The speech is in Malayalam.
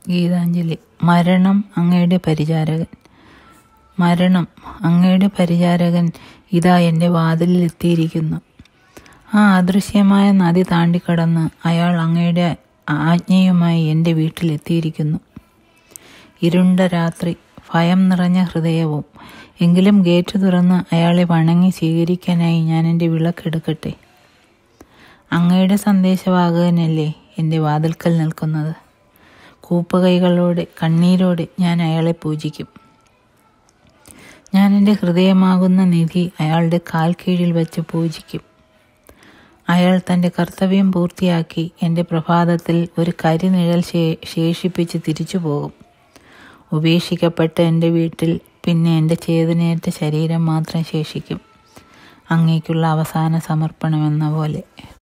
ഗീതാഞ്ജലി മരണം അങ്ങയുടെ പരിചാരകൻ മരണം അങ്ങയുടെ പരിചാരകൻ ഇതാ എൻ്റെ വാതിലിൽ എത്തിയിരിക്കുന്നു ആ അദൃശ്യമായ നദി താണ്ടിക്കടന്ന് അയാൾ അങ്ങയുടെ ആജ്ഞയുമായി എൻ്റെ വീട്ടിലെത്തിയിരിക്കുന്നു ഇരുണ്ട രാത്രി ഭയം നിറഞ്ഞ ഹൃദയവും എങ്കിലും ഗേറ്റ് തുറന്ന് അയാളെ വണങ്ങി സ്വീകരിക്കാനായി ഞാൻ എൻ്റെ വിളക്കെടുക്കട്ടെ അങ്ങയുടെ സന്ദേശവാഹകനല്ലേ എൻ്റെ വാതിൽക്കൽ നിൽക്കുന്നത് കൂപ്പുകൈകളോടെ കണ്ണീരോടെ ഞാൻ അയാളെ പൂജിക്കും ഞാൻ എൻ്റെ ഹൃദയമാകുന്ന നിധി അയാളുടെ കാൽ കീഴിൽ വെച്ച് പൂജിക്കും അയാൾ തൻ്റെ കർത്തവ്യം പൂർത്തിയാക്കി എൻ്റെ പ്രഭാതത്തിൽ ഒരു കരിനിഴൽ ശേ ശേഷിപ്പിച്ച് തിരിച്ചു പോകും ഉപേക്ഷിക്കപ്പെട്ട എൻ്റെ വീട്ടിൽ പിന്നെ എൻ്റെ ചേതനയേറ്റ ശരീരം മാത്രം ശേഷിക്കും അങ്ങേക്കുള്ള അവസാന സമർപ്പണമെന്ന പോലെ